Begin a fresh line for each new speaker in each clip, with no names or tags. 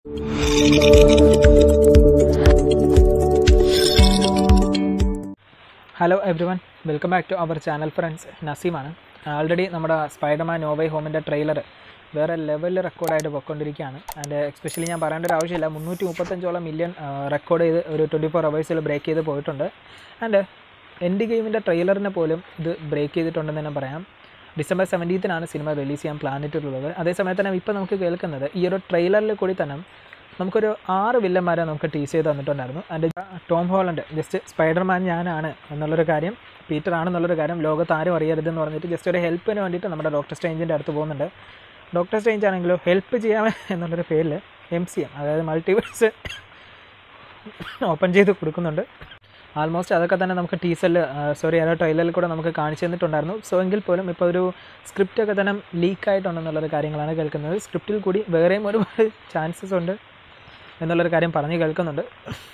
hello everyone welcome back to our channel friends നസീമാണ് already നമ്മുടെ Spiderman no way ഹോമിൻ്റെ trailer വേറെ ലെവലിൽ റെക്കോർഡായിട്ട് പോയിക്കൊണ്ടിരിക്കുകയാണ് ആൻഡ് എക്സ്പെഷ്യലി ഞാൻ പറയേണ്ട ഒരു ആവശ്യമില്ല മുന്നൂറ്റി മുപ്പത്തഞ്ചോളം മില്യൺ റെക്കോർഡ് ചെയ്ത് ഒരു ട്വൻറ്റി ഫോർ അവേഴ്സിൽ ബ്രേക്ക് ചെയ്ത് പോയിട്ടുണ്ട് ആൻഡ് എൻഡ് ഗെയിമിൻ്റെ ട്രെയിലറിനെ പോലും ഇത് ബ്രേക്ക് ചെയ്തിട്ടുണ്ടെന്ന് തന്നെ പറയാം ഡിസംബർ സെവൻറ്റീത്തിനാണ് സിനിമ റിലീസ് ചെയ്യാൻ പ്ലാൻ ഇട്ടിട്ടുള്ളത് അതേസമയത്ത് തന്നെ ഇപ്പോൾ നമുക്ക് കേൾക്കുന്നത് ഈ ഒരു ട്രെയിലറിൽ കൂടി തന്നെ നമുക്കൊരു ആറ് വില്ലന്മാരെ നമുക്ക് ടീസ് ചെയ്ത് തന്നിട്ടുണ്ടായിരുന്നു അതിൻ്റെ ടോം ഹോളണ്ട് ജസ്റ്റ് സ്പൈഡർമാൻ ഞാനാണ് എന്നുള്ളൊരു കാര്യം പീറ്റർ ആണെന്നുള്ളൊരു കാര്യം ലോകത്ത് ആരും അറിയരുതെന്ന് പറഞ്ഞിട്ട് ജസ്റ്റ് ഒരു ഹെൽപ്പിന് വേണ്ടിയിട്ട് നമ്മുടെ ഡോക്ടർ സ്ട്രേഞ്ചിൻ്റെ അടുത്ത് പോകുന്നുണ്ട് ഡോക്ടർ സ്ട്രേഞ്ച് ആണെങ്കിലോ ഹെൽപ്പ് ചെയ്യാം എന്നുള്ളൊരു പേരിൽ എം സി എം അതായത് മൾട്ടിവേഴ്സ് ഓപ്പൺ ചെയ്ത് കൊടുക്കുന്നുണ്ട് ആൾമോസ്റ്റ് അതൊക്കെ തന്നെ നമുക്ക് ടീസറിൽ സോറി ആ ട്രെയിലറിൽ കൂടെ നമുക്ക് കാണിച്ചു തന്നിട്ടുണ്ടായിരുന്നു സോ എങ്കിൽ പോലും ഇപ്പോൾ ഒരു സ്ക്രിപ്റ്റൊക്കെ തന്നെ ലീക്ക് ആയിട്ടുണ്ടെന്നുള്ളൊരു കാര്യങ്ങളാണ് കേൾക്കുന്നത് സ്ക്രിപ്റ്റിൽ കൂടി വേറെയും ഒരുപാട് ചാൻസസ് ഉണ്ട് എന്നുള്ളൊരു കാര്യം പറഞ്ഞ് കേൾക്കുന്നുണ്ട്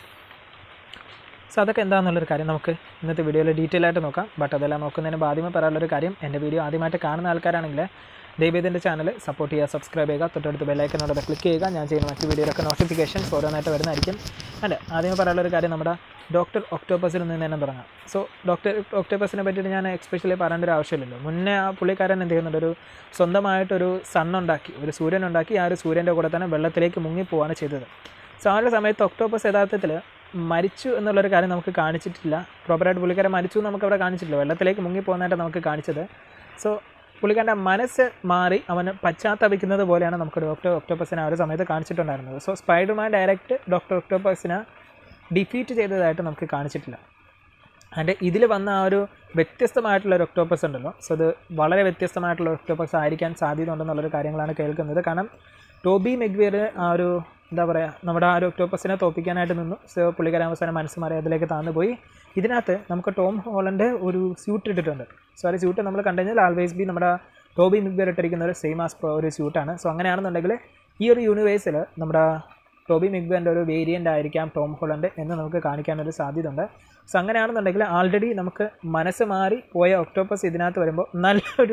സോ അതൊക്കെ എന്താണെന്നുള്ളൊരു കാര്യം നമുക്ക് ഇന്നത്തെ വീഡിയോയിൽ ഡീറ്റെയിൽ ആയിട്ട് നോക്കാം ബട്ട് അതെല്ലാം നോക്കുന്നതിന് മുമ്പ് ആദ്യമേ പറയാനുള്ളൊരു കാര്യം എൻ്റെ വീഡിയോ ആദ്യമായിട്ട് കാണുന്ന ആൾക്കാരാണെങ്കിൽ ദയവേദിൻ്റെ ചാനൽ സപ്പോർട്ട് ചെയ്യുക സബ്സ്ക്രൈബ് ചെയ്യുക തൊട്ടടുത്ത് ബെല്ലൈക്കനോട് ക്ലിക്ക് ചെയ്യുക ഞാൻ ചെയ്യുന്ന മറ്റ് വീഡിയോയിലൊക്കെ നോട്ടിഫിക്കേഷൻസ് ഓരോന്നായിട്ട് വരുന്നതായിരിക്കും അല്ല ആദ്യമേ പറയാനുള്ളൊരു കാര്യം നമ്മുടെ ഡോക്ടർ ഒക്ടോപ്പസിൽ നിന്ന് തന്നെ തുടങ്ങാം സോ ഡോക്ടർ ഒക്ടോപ്പസിനെ പറ്റിയിട്ട് ഞാൻ എക്സ്പെഷ്യലി പറയേണ്ട ഒരു ആവശ്യമില്ലല്ലോ മുന്നേ ആ പുള്ളിക്കാരൻ എന്ത് ചെയ്യുന്നുണ്ട് ഒരു സ്വന്തമായിട്ടൊരു സൺ ഉണ്ടാക്കി ഒരു സൂര്യൻ ഉണ്ടാക്കി ആ ഒരു സൂര്യൻ്റെ കൂടെ തന്നെ വെള്ളത്തിലേക്ക് മുങ്ങിപ്പോവാണ് ചെയ്തത് സോ ആ ഒരു സമയത്ത് ഒക്ടോപ്പസ് യഥാർത്ഥത്തിൽ മരിച്ചു എന്നുള്ളൊരു കാര്യം നമുക്ക് കാണിച്ചിട്ടില്ല പ്രോപ്പറായിട്ട് പുള്ളിക്കാരൻ മരിച്ചു നമുക്ക് അവിടെ കാണിച്ചിട്ടില്ല വെള്ളത്തിലേക്ക് മുങ്ങിപ്പോകുന്നതായിട്ട് നമുക്ക് കാണിച്ചത് സോ പുള്ളിക്കാരൻ്റെ മനസ്സ് മാറി അവന് പശ്ചാത്തപിക്കുന്നത് പോലെയാണ് നമുക്ക് ഡോക്ടർ ഒക്ടോപ്പസിനെ ആ ഒരു സമയത്ത് കാണിച്ചിട്ടുണ്ടായിരുന്നത് സോ സ്പൈഡർമാൻ ഡയറക്റ്റ് ഡോക്ടർ ഒക്ടോപ്പസിനെ ഡിഫീറ്റ് ചെയ്തതായിട്ട് നമുക്ക് കാണിച്ചിട്ടില്ല ആൻഡ് ഇതിൽ വന്ന ആ ഒരു വ്യത്യസ്തമായിട്ടുള്ള ഒരു ഒക്ടോപ്പസ് ഉണ്ടല്ലോ സോ അത് വളരെ വ്യത്യസ്തമായിട്ടുള്ള ഒക്ടോപ്പസ് ആയിരിക്കാൻ സാധ്യത ഉണ്ടെന്നുള്ളൊരു കാര്യങ്ങളാണ് കേൾക്കുന്നത് കാരണം ടോബി മെഗ്വിയർ ആ ഒരു എന്താ പറയുക നമ്മുടെ ആ ഒരു ഒക്ടോപ്പസിനെ തോപ്പിക്കാനായിട്ട് നിന്നു സോ പുള്ളിക്കാരൻ അവസാനം മനസ്സ് മാറി അതിലേക്ക് താന്നു പോയി ഇതിനകത്ത് നമുക്ക് ടോം ഹോളണ്ട് ഒരു സ്യൂട്ട് ഇട്ടിട്ടുണ്ട് സോ ആ സ്യൂട്ട് നമ്മൾ കണ്ടു കഴിഞ്ഞാൽ ആൾവേസ് ബി നമ്മുടെ ടോബി മെഗ്വിയർ ഇട്ടിരിക്കുന്ന ഒരു സെയിം ആസ് ഒരു സ്യൂട്ടാണ് സോ അങ്ങനെയാണെന്നുണ്ടെങ്കിൽ ഈ ഒരു യൂണിവേഴ്സിൽ നമ്മുടെ ടോബി മിഗ്ബൻ്റെ ഒരു വേരിയൻ്റ് ആയിരിക്കാം ടോം ഹോളണ്ട് എന്ന് നമുക്ക് കാണിക്കാനൊരു സാധ്യതയുണ്ട് സോ അങ്ങനെയാണെന്നുണ്ടെങ്കിൽ ആൾറെഡി നമുക്ക് മനസ്സ് മാറി പോയ ഒക്ടോപ്പസ് ഇതിനകത്ത് വരുമ്പോൾ നല്ലൊരു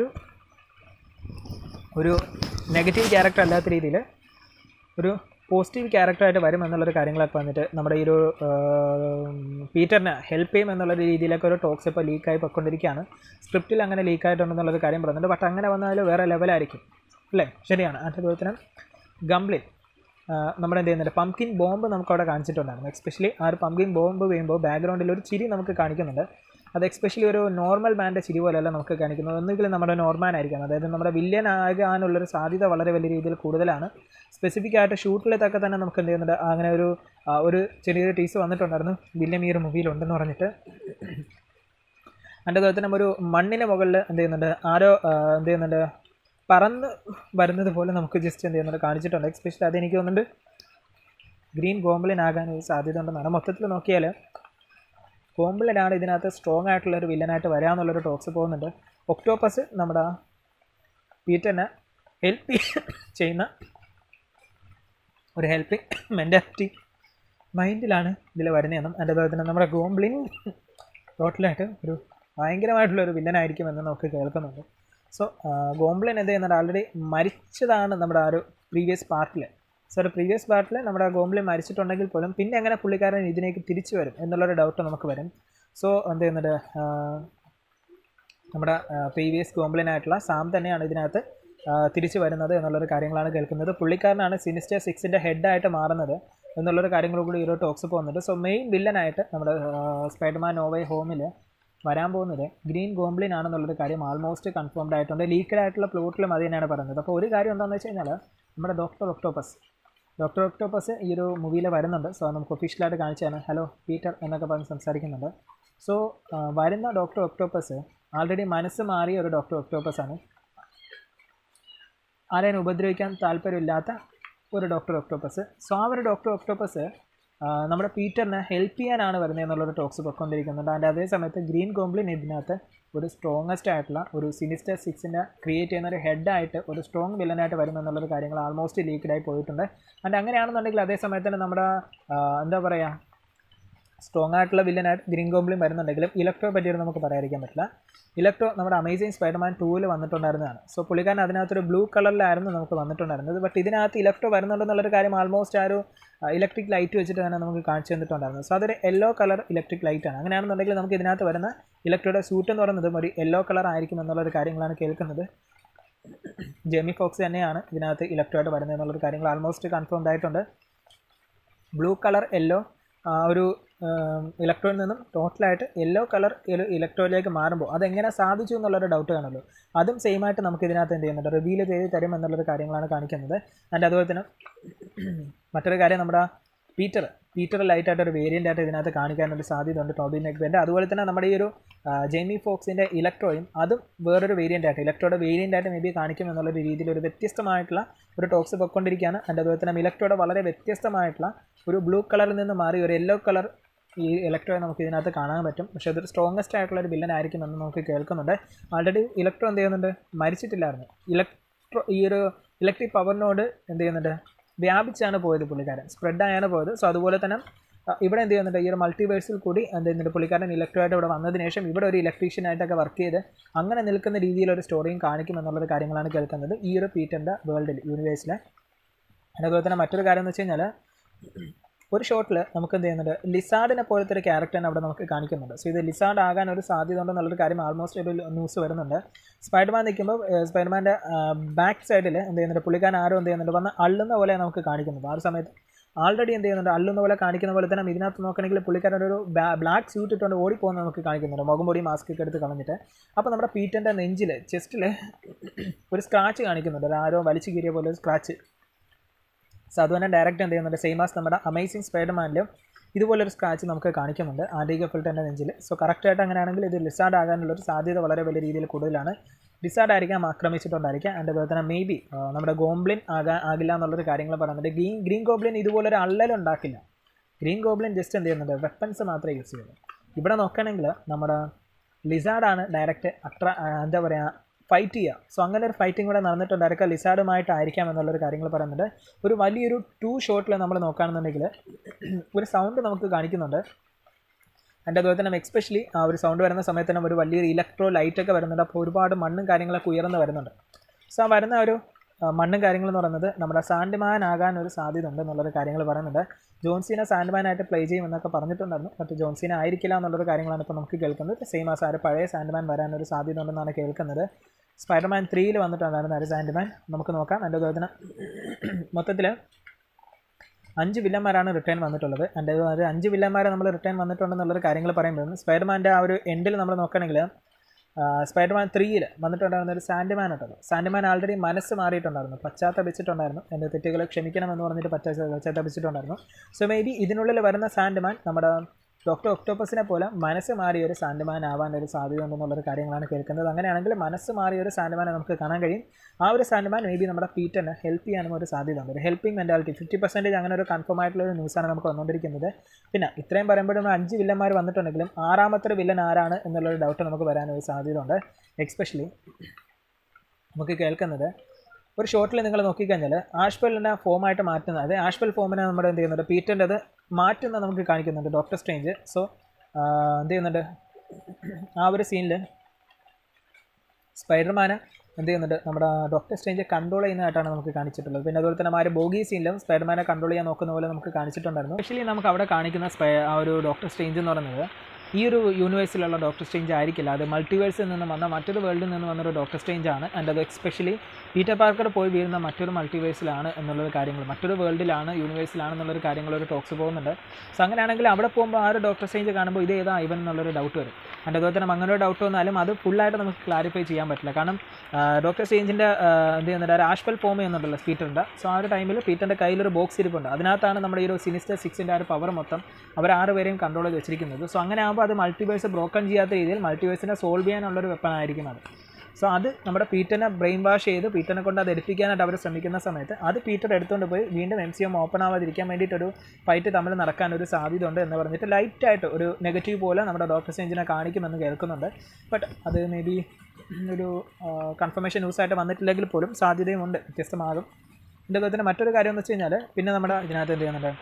ഒരു നെഗറ്റീവ് ക്യാരക്ടർ അല്ലാത്ത രീതിയിൽ ഒരു പോസിറ്റീവ് ക്യാരക്ടറായിട്ട് വരും എന്നുള്ളൊരു കാര്യങ്ങളൊക്കെ വന്നിട്ട് നമ്മുടെ ഈ ഒരു പീറ്ററിനെ ഹെൽപ്പ് ചെയ്യും എന്നുള്ള രീതിയിലൊക്കെ ഒരു ടോക്സ് ഇപ്പോൾ ലീക്കായി പൊയ്ക്കൊണ്ടിരിക്കുകയാണ് സ്ക്രിപ്റ്റിൽ അങ്ങനെ ലീക്കായിട്ടുണ്ടെന്നുള്ളൊരു കാര്യം പറയുന്നുണ്ട് ബട്ട് അങ്ങനെ വന്നാൽ വേറെ ലെവലായിരിക്കും അല്ലേ ശരിയാണ് അതുപോലെ തന്നെ ഗംബ്ലിൻ നമ്മുടെ എന്ത് ചെയ്യുന്നുണ്ട് പംകിൻ ബോംബ് നമുക്ക് അവിടെ കാണിച്ചിട്ടുണ്ടായിരുന്നു എക്സ്പെഷ്യലി ആ ഒരു പംകിൻ ബോംബ് വീഴുമ്പോൾ ബാക്ക്ഗ്രൗണ്ടിൽ ഒരു ചിരി നമുക്ക് കാണിക്കുന്നുണ്ട് അത് എക്സ്പെഷ്യലി ഒരു നോർമൽ മാൻ്റെ ചിരി പോലെയല്ല നമുക്ക് കാണിക്കുന്നത് ഒന്നുകിൽ നമ്മുടെ നോർമാൻ ആയിരിക്കാം അതായത് നമ്മുടെ വില്ലൻ ആകാനുള്ളൊരു സാധ്യത വളരെ വലിയ രീതിയിൽ കൂടുതലാണ് സ്പെസിഫിക് ആയിട്ട് ഷൂട്ടിലത്തൊക്കെ തന്നെ നമുക്ക് എന്ത് ചെയ്യുന്നുണ്ട് അങ്ങനെ ഒരു ഒരു ചെറിയൊരു ടീസ് വന്നിട്ടുണ്ടായിരുന്നു വില്ലൻ ഈ ഒരു മൂവിയിലുണ്ടെന്ന് പറഞ്ഞിട്ട് അതിൻ്റെ അതുപോലെ തന്നെ ഒരു മണ്ണിന് മുകളിൽ എന്ത് ചെയ്യുന്നുണ്ട് ആരോ എന്ത് ചെയ്യുന്നുണ്ട് പറന്ന് വരുന്നത് പോലെ നമുക്ക് ജസ്റ്റ് എന്ത് ചെയ്യുന്നുണ്ട് കാണിച്ചിട്ടുണ്ട് എക്സ്പെഷ്യലി അതെനിക്ക് തോന്നുന്നുണ്ട് ഗ്രീൻ ഗോംബ്ലിൻ ആകാൻ സാധ്യത ഉണ്ടെന്നാണ് മൊത്തത്തിൽ നോക്കിയാൽ ഗോംബ്ലിനാണ് ഇതിനകത്ത് സ്ട്രോങ് ആയിട്ടുള്ള ഒരു വില്ലനായിട്ട് വരാമെന്നുള്ളൊരു ടോക്സ് പോകുന്നുണ്ട് ഒക്ടോപ്പസ് നമ്മുടെ പീറ്ററിനെ ഹെൽപ്പ് ചെയ്യുന്ന ഒരു ഹെൽപ്പിംഗ് മെൻറ്റാലിറ്റി മൈൻഡിലാണ് ഇതിൽ വരുന്നതെന്നും അതുപോലെ തന്നെ നമ്മുടെ ഗോംബ്ലിൻ ടോട്ടലായിട്ട് ഒരു ഭയങ്കരമായിട്ടുള്ള ഒരു വില്ലനായിരിക്കുമെന്ന് നമുക്ക് കേൾക്കുന്നുണ്ട് സോ ഗോംബ്ലിൻ എന്ത് ചെയ്യുന്നുണ്ട് ആൾറെഡി മരിച്ചതാണ് നമ്മുടെ ആ ഒരു പ്രീവിയസ് പാർട്ടിൽ സോ ഒരു പ്രീവിയസ് പാർട്ടിൽ നമ്മുടെ ഗോംബ്ലിൻ മരിച്ചിട്ടുണ്ടെങ്കിൽ പോലും പിന്നെ എങ്ങനെ പുള്ളിക്കാരൻ ഇതിലേക്ക് തിരിച്ചു വരും എന്നുള്ളൊരു ഡൗട്ട് നമുക്ക് വരും സോ എന്ത് ചെയ്യുന്നുണ്ട് നമ്മുടെ പ്രീവിയസ് ഗോംബ്ലിനായിട്ടുള്ള സാം തന്നെയാണ് ഇതിനകത്ത് തിരിച്ചു വരുന്നത് എന്നുള്ളൊരു കാര്യങ്ങളാണ് കേൾക്കുന്നത് പുള്ളിക്കാരനാണ് സിനിസ്റ്റർ സിക്സിൻ്റെ ഹെഡായിട്ട് മാറുന്നത് എന്നുള്ളൊരു കാര്യങ്ങൾ കൂടി ഈ ഒരു ടോക്സ് പോകുന്നുണ്ട് സോ മെയിൻ വില്ലനായിട്ട് നമ്മുടെ സ്പൈഡർമാൻ നോവേ ഹോമിൽ വരാൻ പോകുന്നത് ഗ്രീൻ ഗോംബ്ലിൻ ആണെന്നുള്ളൊരു കാര്യം ആൾമോസ്റ്റ് കൺഫേംഡ് ആയിട്ടുണ്ട് ലീക്കഡ് ആയിട്ടുള്ള പ്ലോട്ടിലും അത് തന്നെയാണ് പറയുന്നത് അപ്പോൾ ഒരു കാര്യം എന്താണെന്ന് വെച്ച് കഴിഞ്ഞാൽ നമ്മുടെ ഡോക്ടർ ഒക്ടോപ്പസ് ഡോക്ടർ ഒക്ടോപ്പസ് ഈ ഒരു മൂവിയിൽ വരുന്നുണ്ട് സോ നമുക്ക് ഒഫീഷ്യലായിട്ട് കാണിച്ചാണ് ഹലോ പീറ്റർ എന്നൊക്കെ പറഞ്ഞ് സംസാരിക്കുന്നുണ്ട് സോ വരുന്ന ഡോക്ടർ ഒക്ടോപ്പസ് ആൾറെഡി മനസ്സ് മാറിയ ഒരു ഡോക്ടർ ഒക്ടോപ്പസ് ആണ് ആരെയും ഉപദ്രവിക്കാൻ താല്പര്യമില്ലാത്ത ഒരു ഡോക്ടർ ഒക്ടോപ്പസ് സോ ആ ഒരു ഡോക്ടർ ഒക്ടോപ്പസ് നമ്മുടെ പീറ്ററിനെ ഹെൽപ്പ് ചെയ്യാനാണ് വരുന്നത് എന്നുള്ളൊരു ടോക്സ് പൊയ്ക്കൊണ്ടിരിക്കുന്നുണ്ട് അതിൻ്റെ അതേ സമയത്ത് ഗ്രീൻ കോംബ്ലിൻ ഇതിനകത്ത് ഒരു സ്ട്രോങ്ങസ്റ്റ് ആയിട്ടുള്ള ഒരു സിനിസ്റ്റർ സിക്സിൻ്റെ ക്രിയേറ്റ് ചെയ്യുന്ന ഒരു ഹെഡായിട്ട് ഒരു സ്ട്രോങ് വില്ലനായിട്ട് വരും എന്നുള്ളൊരു കാര്യങ്ങൾ ആൾമോസ്റ്റ് ലീക്ക്ഡായി പോയിട്ടുണ്ട് ആൻഡ് അങ്ങനെയാണെന്നുണ്ടെങ്കിൽ അതേ സമയത്ത് തന്നെ നമ്മുടെ എന്താ പറയുക സ്ട്രോങ് ആയിട്ടുള്ള വില്ലനായിട്ട് ഗ്രീൻ ഗോബ്ലിൻ വരുന്നുണ്ടെങ്കിലും ഇലക്ട്രോ പറ്റിയൊരു നമുക്ക് പറയാതിരിക്കാൻ പറ്റില്ല ഇലക്ട്രോ നമ്മുടെ അമേസിങ് സ്പൈഡർമാൻ ടൂവിൽ വന്നിട്ടുണ്ടായിരുന്നതാണ് സോ പുള്ളിക്കാരൻ അതിനകത്തൊരു ബ്ലൂ കളറിലായിരുന്നു നമുക്ക് വന്നിട്ടുണ്ടായിരുന്നത് ബട്ട് ഇതിനകത്ത് ഇലക്ട്രോ വരുന്നുണ്ടെന്നുള്ളൊരു കാര്യം ആൾമോസ്റ്റ് ആ ഒരു ഇലക്ട്രിക് ലൈറ്റ് വെച്ചിട്ട് തന്നെ നമുക്ക് കാണിച്ചു തന്നിട്ടുണ്ടായിരുന്നു സോ അതൊരു യെല്ലോ കളർ ഇലക്ട്രിക് ലൈറ്റ് ആണ് അങ്ങനെയാണെന്നുണ്ടെങ്കിൽ നമുക്ക് ഇതിനകത്ത് വരുന്ന ഇലക്ട്രോയുടെ സൂട്ട് എന്ന് പറയുന്നതും ഒരു യെല്ലോ കളർ ആയിരിക്കും എന്നുള്ളൊരു കാര്യങ്ങളാണ് കേൾക്കുന്നത് ജെമി ഫോക്സ് തന്നെയാണ് ഇതിനകത്ത് ഇലക്ട്രോയായിട്ട് വരുന്നത് എന്നുള്ളൊരു കാര്യങ്ങൾ ആൾമോസ്റ്റ് കൺഫേംഡ് ആയിട്ടുണ്ട് ബ്ലൂ കളർ യെല്ലോ ഒരു ഇലക്ട്രോയിൽ നിന്നും ടോട്ടലായിട്ട് യെല്ലോ കളർ ഇലക്ട്രോയിലേക്ക് മാറുമ്പോൾ അതെങ്ങനെ സാധിച്ചു എന്നുള്ളൊരു ഡൗട്ട് കാണുമല്ലോ അതും സെയിം ആയിട്ട് നമുക്ക് ഇതിനകത്ത് എന്ത് ചെയ്യുന്നുണ്ട് റിവീൽ ചെയ്ത് തരും എന്നുള്ളൊരു കാര്യങ്ങളാണ് കാണിക്കുന്നത് ആൻഡ് അതുപോലെ തന്നെ മറ്റൊരു കാര്യം നമ്മുടെ പീറ്റർ പീറ്റർ ലൈറ്റ് ആയിട്ട് ഒരു വേരിയൻ്റ് ആയിട്ട് ഇതിനകത്ത് കാണിക്കാനൊരു സാധ്യത ഉണ്ട് ടോബി നെക്ബിൻ്റെ അതുപോലെ തന്നെ നമ്മുടെ ഈ ഒരു ജെയ്മി ഫോക്സിൻ്റെ ഇലക്ട്രോയും അതും വേറൊരു വേരിയൻ്റ് ആയിട്ട് ഇലക്ട്രോയുടെ വേരിയൻ്റ് ആയിട്ട് മേ ബി കാണിക്കും എന്നുള്ളൊരു രീതിയിൽ ഒരു വ്യത്യസ്തമായിട്ടുള്ള ഒരു ടോക്സ് പൊയ്ക്കൊണ്ടിരിക്കുകയാണ് അതിൻ്റെ അതുപോലെ തന്നെ ഇലക്ട്രോയുടെ വളരെ വ്യത്യസ്തമായിട്ടുള്ള ഒരു ബ്ലൂ കളറിൽ നിന്ന് മാറി ഒരു യെല്ലോ കളർ ഈ ഇലക്ട്രോയെ നമുക്ക് ഇതിനകത്ത് കാണാൻ പറ്റും പക്ഷേ അതൊരു സ്ട്രോങ്ങസ്റ്റ് ആയിട്ടുള്ള ഒരു വില്ലൻ ആയിരിക്കും എന്ന് നമുക്ക് കേൾക്കുന്നുണ്ട് ആൾറെഡി ഇലക്ട്രോ എന്ത് ചെയ്യുന്നുണ്ട് മരിച്ചിട്ടില്ലായിരുന്നു ഇലക്ട്രോ ഈ ഒരു ഇലക്ട്രിക് പവറിനോട് എന്ത് ചെയ്യുന്നുണ്ട് വ്യാപിച്ചാണ് പോയത് പുള്ളിക്കാരൻ സ്പ്രെഡായാണ് പോയത് സോ അതുപോലെ തന്നെ ഇവിടെ എന്ത് ചെയ്യുന്നുണ്ട് ഈ ഒരു മൾട്ടിവേഴ്സിൽ കൂടി എന്ത് ചെയ്യുന്നുണ്ട് പുള്ളിക്കാരൻ ഇലക്ട്രോയായിട്ട് ഇവിടെ വന്നതിന് ശേഷം ഇവിടെ ഒരു ഇലക്ട്രീഷ്യനായിട്ടൊക്കെ വർക്ക് ചെയ്ത് അങ്ങനെ നിൽക്കുന്ന രീതിയിലൊരു സ്റ്റോറിയും കാണിക്കും എന്നുള്ളൊരു കാര്യങ്ങളാണ് കേൾക്കുന്നത് ഈ ഒരു പീറ്ററിൻ്റെ വേൾഡിൽ യൂണിവേഴ്സിൽ അതുപോലെ തന്നെ മറ്റൊരു കാര്യം എന്ന് വെച്ച് കഴിഞ്ഞാൽ ഒരു ഷോട്ടിൽ നമുക്ക് എന്ത് ചെയ്യുന്നുണ്ട് ലിസാഡിനെ പോലത്തെ ഒരു ക്യാരക്ടറിനെ അവിടെ നമുക്ക് കാണിക്കുന്നുണ്ട് സോ ഇത് ലിസാഡ് ആകാൻ ഒരു സാധ്യത ഉണ്ടെന്നുള്ളൊരു കാര്യം ആൾമോസ്റ്റ് ഒരു ന്യൂസ് വരുന്നുണ്ട് സ്പൈഡർമാൻ നിൽക്കുമ്പോൾ സ്പൈഡർമാൻ്റെ ബാക്ക് സൈഡിൽ എന്ത് ചെയ്യുന്നുണ്ട് പുള്ളിക്കാരൻ ആരോ എന്ത് ചെയ്യുന്നുണ്ട് വന്ന് അള്ളുന്ന പോലെ നമുക്ക് കാണിക്കുന്നത് ആ ഒരു സമയത്ത് ആൾറെഡി എന്ത് ചെയ്യുന്നുണ്ട് അള്ളുന്ന പോലെ കാണിക്കുന്ന പോലെ തന്നെ ഇതിനകത്ത് നോക്കണമെങ്കിൽ പുള്ളിക്കാരൻ ഒരു ബ്ലാക്ക് സ്യൂട്ട് ഇട്ടുകൊണ്ട് ഓടിപ്പോകുന്ന നമുക്ക് കാണിക്കുന്നുണ്ട് മുഖം പൊടി മാസ്ക് ഒക്കെ എടുത്ത് കളഞ്ഞിട്ട് അപ്പോൾ നമ്മുടെ പീറ്റൻ്റെ നെഞ്ചിൽ ചെസ്റ്റിൽ ഒരു സ്ക്രാച്ച് കാണിക്കുന്നുണ്ട് ഒരു ആരോ വലിച്ചു കീറിയ പോലെ ഒരു സ്ക്രാച്ച് സോ അതുപോലെ ഡയറക്റ്റ് എന്ത് ചെയ്യുന്നുണ്ട് സെയിം ആസ് നമ്മുടെ അമേസിങ് സ്പൈഡർമാനിലും ഇതുപോലൊരു സ്ക്രാച്ച് നമുക്ക് കാണിക്കുന്നുണ്ട് ആൻറ്റിക ഫിൽട്ടറിൻ്റെ നെഞ്ചിൽ സോ കറക്റ്റായിട്ട് അങ്ങനെയാണെങ്കിൽ ഇത് ലിസാഡ് ആകാനുള്ളൊരു സാധ്യത വളരെ വലിയ രീതിയിൽ കൂടുതലാണ് ലിസാഡ് ആയിരിക്കാം ആക്രമിച്ചിട്ടുണ്ടായിരിക്കാം അതിൻ്റെ അതുപോലെ തന്നെ മേ ബി നമ്മുടെ ഗോംബ്ലിൻ ആകാൻ ആകില്ല എന്നുള്ളൊരു കാര്യങ്ങൾ പറയുന്നുണ്ട് ഗ്രീൻ ഗ്രീൻ ഗോബ്ലിൻ ഇതുപോലൊരു അള്ളലുണ്ടാക്കില്ല ഗ്രീൻ ഗോബ്ലിൻ ജസ്റ്റ് എന്ത് ചെയ്യുന്നുണ്ട് വെപ്പൺസ് മാത്രമേ യൂസ് ചെയ്യുള്ളൂ ഇവിടെ നോക്കുകയാണെങ്കിൽ നമ്മുടെ ലിസാഡാണ് ഡയറക്റ്റ് അത്ര എന്താ പറയുക ഫൈറ്റ് ചെയ്യുക സോ അങ്ങനെ ഒരു ഫൈറ്റിംഗ് കൂടെ നടന്നിട്ടുണ്ടായിരിക്കാം ലിസാഡുമായിട്ടായിരിക്കാം എന്നുള്ളൊരു കാര്യങ്ങൾ പറയുന്നുണ്ട് ഒരു വലിയൊരു ടു ഷോട്ടിൽ നമ്മൾ നോക്കുകയാണെന്നുണ്ടെങ്കിൽ ഒരു സൗണ്ട് നമുക്ക് കാണിക്കുന്നുണ്ട് അതിൻ്റെ അതുപോലെ തന്നെ എക്സ്പെഷ്യലി ആ ഒരു സൗണ്ട് വരുന്ന സമയത്ത് തന്നെ ഒരു വലിയൊരു ഇലക്ട്രോ ലൈറ്റൊക്കെ വരുന്നുണ്ട് അപ്പോൾ ഒരുപാട് മണ്ണും കാര്യങ്ങളൊക്കെ ഉയർന്ന് വരുന്നുണ്ട് സോ ആ വരുന്ന ഒരു മണ്ണും കാര്യങ്ങളെന്ന് പറയുന്നത് നമ്മുടെ സാൻഡ്മാൻ ആകാൻ ഒരു സാധ്യത ഉണ്ട് എന്നുള്ളൊരു കാര്യങ്ങൾ പറയുന്നുണ്ട് ജോൺസീനെ സാൻഡ്മാനായിട്ട് പ്ലേ ചെയ്യുമെന്നൊക്കെ പറഞ്ഞിട്ടുണ്ടായിരുന്നു ബട്ട് ജോൺസീനെ ആയിരിക്കില്ല എന്നുള്ളൊരു കാര്യങ്ങളാണ് ഇപ്പോൾ നമുക്ക് കേൾക്കുന്നത് സെയിം ആ സാറ് പഴയ സാൻഡ്മാൻ വരാനൊരു സാധ്യത ഉണ്ടെന്നാണ് കേൾക്കുന്നത് സ്പൈഡർമാൻ ത്രീയിൽ വന്നിട്ടുണ്ടായിരുന്നു ഒരു സാൻഡ്മാൻ നമുക്ക് നോക്കാം എൻ്റെ അതുപോലെ തന്നെ മൊത്തത്തിൽ അഞ്ച് വില്ലന്മാരാണ് റിട്ടേൺ വന്നിട്ടുള്ളത് എൻ്റെ ഒരു അഞ്ച് വില്ലന്മാരെ നമ്മൾ റിട്ടേൺ വന്നിട്ടുണ്ടെന്നുള്ളൊരു കാര്യങ്ങൾ പറയുമ്പോൾ സ്പൈഡർമാൻ്റെ ആ ഒരു എൻഡിൽ നമ്മൾ നോക്കുകയാണെങ്കിൽ സ്പൈഡർമാൻ ത്രീയിൽ വന്നിട്ടുണ്ടായിരുന്ന ഒരു സാൻഡ്മാൻ ഉണ്ടല്ലോ സാൻഡ്മാൻ ആൾറെഡി മനസ്സ് മാറിയിട്ടുണ്ടായിരുന്നു പശ്ചാത്തപിച്ചിട്ടുണ്ടായിരുന്നു എൻ്റെ തെറ്റുകൾ ക്ഷമിക്കണമെന്ന് പറഞ്ഞിട്ട് പശ്ചാ പശ്ചാത്തപിച്ചിട്ടുണ്ടായിരുന്നു സോ മേ ബി ഇതിനുള്ളിൽ വരുന്ന സാൻഡ്മാൻ നമ്മുടെ ഡോക്ടർ ഒക്ടോപ്പസിനെ പോലെ മനസ്സ് മാറിയ ഒരു സാൻഡ്മാൻ ആവാൻ ഒരു സാധ്യത ഉണ്ടെന്നുള്ളൊരു കാര്യങ്ങളാണ് കേൾക്കുന്നത് അങ്ങനെയാണെങ്കിൽ മനസ്സ് മാറിയ ഒരു സാൻഡ്മാനെ നമുക്ക് കാണാൻ കഴിയും ആ ഒരു സാൻഡ്മാൻ മേ ബി നമ്മുടെ പീറ്ററിനെ ഹെൽപ്പ് ചെയ്യാനും ഒരു സാധ്യത ഉണ്ട് ഒരു ഹെൽപ്പിംഗ് മെൻറ്റാലിറ്റി ഫിഫ്റ്റി പെർസെൻറ്റേജ് അങ്ങനെ ഒരു കൺഫേം ആയിട്ടുള്ള ഒരു ന്യൂസാണ് നമുക്ക് വന്നുകൊണ്ടിരിക്കുന്നത് പിന്നെ ഇത്രയും പറയുമ്പോഴും അഞ്ച് വില്ലന്മാർ വന്നിട്ടുണ്ടെങ്കിലും ആറാമത്തെ ഒരു വില്ലൻ ആരാണ് എന്നുള്ളൊരു ഡൗട്ട് നമുക്ക് വരാനൊരു സാധ്യത ഉണ്ട് എക്സ്പെഷ്യലി നമുക്ക് കേൾക്കുന്നത് ഒരു ഷോട്ടിൽ നിങ്ങൾ നോക്കിക്കഴിഞ്ഞാൽ ആഷ്പെല്ലിനെ ഫോമായിട്ട് മാറ്റുന്നത് അതായത് ആഷ്പെൽ ഫോമിനെ നമ്മുടെ എന്ത് ചെയ്യുന്നുണ്ട് പീറ്ററിൻ്റെ അത് മാറ്റുന്നത് നമുക്ക് കാണിക്കുന്നുണ്ട് ഡോക്ടർ സ്ട്രേഞ്ച് സോ എന്ത് ചെയ്യുന്നുണ്ട് ആ ഒരു സീനിൽ സ്പൈഡർമാനെ എന്ത് ചെയ്യുന്നുണ്ട് നമ്മുടെ ഡോക്ടർ സ്ട്രേഞ്ച് കൺട്രോൾ ചെയ്യുന്നതായിട്ടാണ് നമുക്ക് കാണിച്ചിട്ടുള്ളത് പിന്നെ അതുപോലെ തന്നെ ആ ഒരു ബോഗി സീനിലും സ്പൈഡർമാനെ കൺട്രോൾ ചെയ്യാൻ നോക്കുന്ന പോലെ നമുക്ക് കാണിച്ചിട്ടുണ്ടായിരുന്നു ആക്ച്വലി നമുക്ക് അവിടെ കാണിക്കുന്ന സ്പൈ ആ ഒരു ഡോക്ടർ സ്ട്രേഞ്ച് എന്ന് പറയുന്നത് ഈ ഒരു യൂണിവേഴ്സിലുള്ള ഡോക്ടർ സ്ട്രേഞ്ച് ആയിരിക്കില്ല അത് മൾട്ടിവേഴ്സിൽ നിന്ന് വന്ന മറ്റൊരു വേൾഡിൽ നിന്ന് വന്നൊരു ഡോക്ടർ സ്ട്രേഞ്ച് ആണ് ആൻഡ് അത് എക്സ്പെഷ്യലി പീറ്റർ പാർക്കർ പോയി വീഴുന്ന മറ്റൊരു മൾട്ടിവേഴ്സിലാണ് എന്നുള്ളൊരു കാര്യങ്ങൾ മറ്റൊരു വേൾഡിലാണ് യൂണിവേഴ്സിലാണ് എന്നുള്ളൊരു കാര്യങ്ങൾ ഒരു ടോക്സ് പോകുന്നുണ്ട് സോ അങ്ങനെയാണെങ്കിൽ അവിടെ പോകുമ്പോൾ ആ ഒരു ഡോക്ടർ സ്ട്രേഞ്ച് കാണുമ്പോൾ ഇത് ഏതാ ഇവൻ എന്നുള്ളൊരു ഡൗട്ട് വരും അതിൻ്റെ അതുപോലെ തന്നെ അങ്ങനെ ഒരു ഡൗട്ട് വന്നാലും അത് ഫുള്ളായിട്ട് നമുക്ക് ക്ലാരിഫൈ ചെയ്യാൻ പറ്റില്ല കാരണം ഡോക്ടർ സ്ട്രേഞ്ചിൻ്റെ എന്ത് ചെയ്യുന്നുണ്ട് ഒരു ആഷ്പൽ ഫോം ചെയ്യുന്നുണ്ടല്ലോ പീറ്ററിൻ്റെ സോ ആ ഒരു ടൈമിൽ പീറ്ററിൻ്റെ കയ്യിലൊരു ബോക്സ് ഇരിപ്പുണ്ട് അതിനകത്താണ് നമ്മുടെ ഈ ഒരു സിനിസ്റ്റർ സിക്സിൻ്റെ ആ ഒരു പവർ മൊത്തം അവർ ആറ് പേരെയും കൺട്രോൾ ചെയ്ത് വെച്ചിരിക്കുന്നത് സോ അങ്ങനെ ആകുമ്പോൾ അത് മൾട്ടിവേഴ്സ് ബ്രോക്കൺ ചെയ്യാത്ത രീതിയിൽ മൾട്ടിവേഴ്സിനെ സോൾവ് ചെയ്യാനുള്ളൊരു വെപ്പൺ ആയിരിക്കും അത് സോ അത് നമ്മുടെ പീറ്ററിനെ ബ്രെയിൻ വാഷ് ചെയ്ത് പീറ്ററിനെ കൊണ്ട് അത് എടുപ്പിക്കാനായിട്ട് അവർ ശ്രമിക്കുന്ന സമയത്ത് അത് പീറ്റർ എടുത്തുകൊണ്ട് പോയി വീണ്ടും എം സി എം ഓപ്പൺ ആവാതിരിക്കാൻ വേണ്ടിയിട്ടൊരു ഫൈറ്റ് തമ്മിൽ നടക്കാൻ ഒരു സാധ്യത ഉണ്ട് എന്ന് പറഞ്ഞിട്ട് ലൈറ്റായിട്ട് ഒരു നെഗറ്റീവ് പോലെ നമ്മുടെ ഡോക്ടർ സെഞ്ചിനെ കാണിക്കുമെന്ന് കേൾക്കുന്നുണ്ട് ബട്ട് അത് മേ ബി ഒരു കൺഫർമേഷൻ ന്യൂസായിട്ട് വന്നിട്ടില്ലെങ്കിൽ പോലും സാധ്യതയും ഉണ്ട് വ്യത്യസ്തമാകും ഇതിൻ്റെ അതുപോലെ തന്നെ മറ്റൊരു കാര്യം എന്ന് വെച്ച് കഴിഞ്ഞാൽ പിന്നെ നമ്മുടെ ഇതിനകത്ത് എന്ത് ചെയ്യുന്നുണ്ട്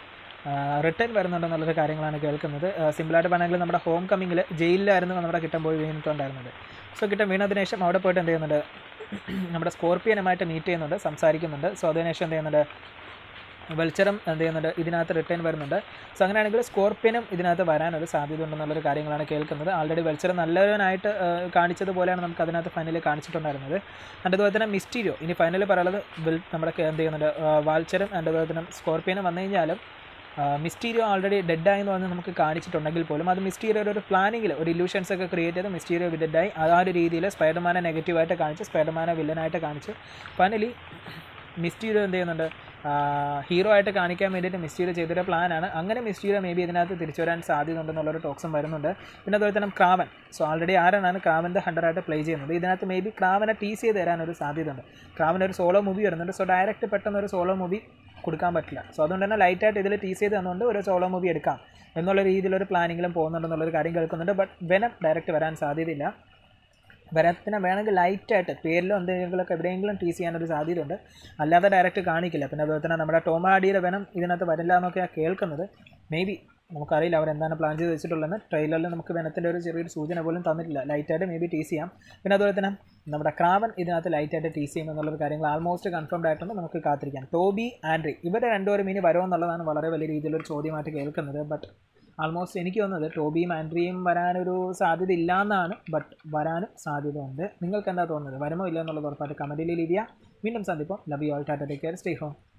റിട്ടേൺ വരുന്നുണ്ടെന്നുള്ളൊരു കാര്യങ്ങളാണ് കേൾക്കുന്നത് സിമ്പിളായിട്ട് പറഞ്ഞെങ്കിൽ നമ്മുടെ ഹോം കമ്മിങ്ങിൽ ജയിലിലായിരുന്നു നമ്മുടെ കിട്ടൻ പോയി വീണിട്ടുണ്ടായിരുന്നത് സോ കിട്ടൻ വീണതിന് ശേഷം അവിടെ പോയിട്ട് എന്ത് ചെയ്യുന്നുണ്ട് നമ്മുടെ സ്കോർപ്പിയനുമായിട്ട് മീറ്റ് ചെയ്യുന്നുണ്ട് സംസാരിക്കുന്നുണ്ട് സോ അതിനുശേഷം എന്ത് ചെയ്യുന്നുണ്ട് വെൾച്ചറും എന്ത് ചെയ്യുന്നുണ്ട് ഇതിനകത്ത് റിട്ടേൺ വരുന്നുണ്ട് സോ അങ്ങനെയാണെങ്കിൽ സ്കോർപ്പിയനും ഇതിനകത്ത് വരാനൊരു സാധ്യത ഉണ്ടെന്നുള്ളൊരു കാര്യങ്ങളാണ് കേൾക്കുന്നത് ആൾറെഡി വെൾച്ചർ നല്ലവനായിട്ട് ആ, കാണിച്ചതുപോലെയാണ് നമുക്ക് അതിനകത്ത് ഫൈനലിൽ കാണിച്ചിട്ടുണ്ടായിരുന്നത് അതിൻ്റെ അതുപോലെ തന്നെ മിസ്റ്റീരിയോ ഇനി ഫൈനലിൽ പറയുന്നത് വിൽ നമ്മുടെ കെ- എന്ത് ചെയ്യുന്നുണ്ട് ആ, വാൾച്ചറും അതിൻ്റെ അതുപോലെ തന്നെ സ്കോർപ്പിയനും വന്നു കഴിഞ്ഞാലും മിസ്റ്റീരിയോ ആൾറെഡി ഡെഡായി എന്ന് പറഞ്ഞ് നമുക്ക് കാണിച്ചിട്ടുണ്ടെങ്കിൽ പോലും അത് മിസ്റ്റീരിയോയുടെ ഒരു പ്ലാനിങ്ങിൽ ഒരു ഇല്യൂഷൻസ് ഒക്കെ ക്രിയേറ്റ് ചെയ്ത് മിസ്റ്റീരിയോ ഡെഡായി ആ ഒരു രീതിയിൽ സ്പൈഡർമാനെ നെഗറ്റീവായിട്ട് കാണിച്ച് സ്പൈഡർമാനെ വില്ലനായിട്ട് കാണിച്ച് ഫൈനലി മിസ്റ്റീരിയോ എന്ത് ചെയ്യുന്നുണ്ട് ഹീറോ ആയിട്ട് കാണിക്കാൻ വേണ്ടിയിട്ട് മിസ്റ്റീരിയോ ചെയ്തൊരു പ്ലാനാണ് അങ്ങനെ മിസ്റ്റീരിയോ മേ ബി ഇതിനകത്ത് തിരിച്ചു വരാൻ സാധ്യത ഉണ്ടെന്നുള്ളൊരു ടോക്സും വരുന്നുണ്ട് പിന്നെ അതുപോലെ തന്നെ ക്രാവൻ സോ ആൾറെഡി ആരാണ് ക്രാവൻ്റെ ഹണ്ടറായിട്ട് പ്ലേ ചെയ്യുന്നത് ഇതിനകത്ത് മേ ബി ക്രാവനെ ടീസ് ചെയ്ത് തരാൻ ഒരു സാധ്യത ഉണ്ട് ക്രാവന് ഒരു സോളോ മൂവി വരുന്നുണ്ട് സോ ഡയറക്റ്റ് പെട്ടെന്ന് ഒരു സോളോ മൂവി കൊടുക്കാൻ പറ്റില്ല സോ അതുകൊണ്ട് തന്നെ ലൈറ്റായിട്ട് ഇതിൽ ടീസ് ചെയ്ത് തന്നുകൊണ്ട് ഒരു സോളോ മൂവി എടുക്കാം എന്നുള്ള രീതിയിലൊരു പ്ലാനിങ്ങിലും പോകുന്നുണ്ടെന്നുള്ളൊരു കാര്യം കേൾക്കുന്നുണ്ട് ബട്ട് വെനം ഡയറക്റ്റ് വരാൻ സാധ്യതയില്ല വരത്തിനെ വേണമെങ്കിൽ ലൈറ്റായിട്ട് പേരിലോ എന്തെങ്കിലുമൊക്കെ എവിടെയെങ്കിലും ടീസ് ചെയ്യാനൊരു സാധ്യതയുണ്ട് അല്ലാതെ ഡയറക്റ്റ് കാണിക്കില്ല പിന്നെ അതുപോലെ തന്നെ നമ്മുടെ ടോമാഡിയുടെ വെനം ഇതിനകത്ത് വരില്ല എന്നൊക്കെയാണ് കേൾക്കുന്നത് മേ ബി നമുക്കറിയില്ല അവർ എന്താണ് പ്ലാൻ ചെയ്ത് വെച്ചിട്ടുള്ളതെന്ന് ട്രെയിലറിൽ നമുക്ക് വെനത്തിൻ്റെ ഒരു ചെറിയൊരു സൂചന പോലും തന്നിട്ടില്ല ലൈറ്റായിട്ട് മേ ബി ടീസ് ചെയ്യാം പിന്നെ അതുപോലെ തന്നെ നമ്മുടെ ക്രാവൻ ഇതിനകത്ത് ലൈറ്റായിട്ട് ടീസ് ചെയ്യും എന്നുള്ളൊരു കാര്യങ്ങൾ ആൾമോസ്റ്റ് കൺഫേംഡ് ആയിട്ടുണ്ട് നമുക്ക് കാത്തിരിക്കാം ടോബി ആൻഡ്രി ഇവരെ രണ്ടുപേരും ഇനി വരുമോ എന്നുള്ളതാണ് വളരെ വലിയ രീതിയിലൊരു ചോദ്യമായിട്ട് കേൾക്കുന്നത് ബട്ട് ആൾമോസ്റ്റ് എനിക്ക് തോന്നുന്നത് ടോബിയും ആൻഡ്രിയും വരാനൊരു സാധ്യത ഇല്ല എന്നാണ് ബട്ട് വരാനും സാധ്യത ഉണ്ട് നിങ്ങൾക്ക് എന്താ തോന്നുന്നത് വരുമോ ഇല്ല എന്നുള്ളത് ഉറപ്പായിട്ട് കമൻറ്റിൽ ലീവ് ചെയ്യുക വീണ്ടും സന്ദിപ്പം love you all tata take care stay home